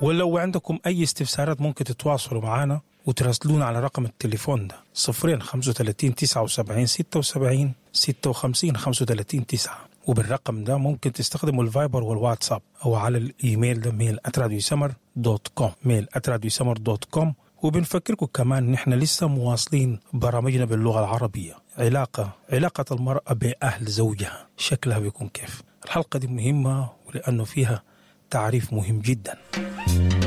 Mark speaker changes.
Speaker 1: ولو عندكم أي استفسارات ممكن تتواصلوا معنا وتراسلونا على رقم التليفون ده صفرين خمسة وتلاتين تسعة وسبعين ستة وسبعين ستة وخمسين خمسة وتلاتين تسعة وبالرقم ده ممكن تستخدموا الفايبر والواتساب أو على الإيميل ده ميل أتراديو سمر دوت كوم ميل أتراديو سمر دوت كوم وبنفكركم كمان ان احنا لسه مواصلين برامجنا باللغه العربيه علاقه علاقه المراه باهل زوجها شكلها بيكون كيف الحلقه دي مهمه ولانه فيها تعريف مهم جدا